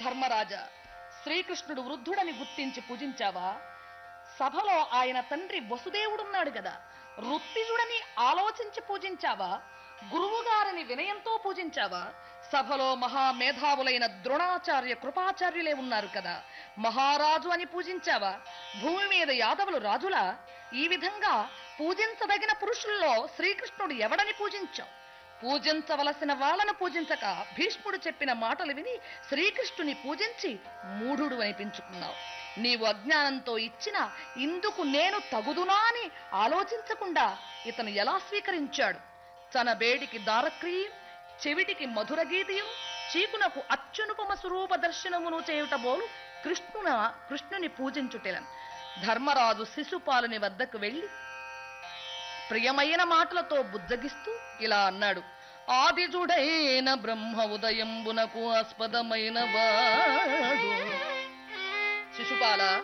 ధర్మరాజా శ్రీకృష్ణుడు వృద్ధుడని గుర్తించి పూజించావా సభలో ఆయన తండ్రి వసుదేవుడున్నాడు గదా ఋత్విజుడని ఆలోచించి పూజించావా గురువుగారిని వినయంతో పూజించావా సభలో మహామేధావులైన ద్రోణాచార్య కృపాచార్యులే ఉన్నారు కదా మహారాజు అని పూజించావా భూమి మీద యాదవులు రాజులా ఈ విధంగా పూజించదగిన పురుషుల్లో శ్రీకృష్ణుడు ఎవడని పూజించావు పూజించవలసిన వాళ్ళను పూజించక భీష్ముడు చెప్పిన మాటలు విని శ్రీకృష్ణుని పూజించి మూఢుడు అనిపించుకున్నావు నీవు అజ్ఞానంతో ఇచ్చిన ఇందుకు నేను తగుదునా అని ఆలోచించకుండా ఇతను ఎలా స్వీకరించాడు తన వేడికి దారక్రియం చెవిటికి మధుర గీతియు చీకునకు అత్యునుపమ స్వరూప దర్శనమును చేయుట బోలు కృష్ణున కృష్ణుని పూజించుటెలను ధర్మరాజు శిశుపాలుని వద్దకు వెళ్ళి ప్రియమైన మాటలతో బుజ్జగిస్తూ ఇలా అన్నాడు ఆదిజుడైన బ్రహ్మ ఉదయంబునకు ఆస్పదమైన వాడు శిశుపాల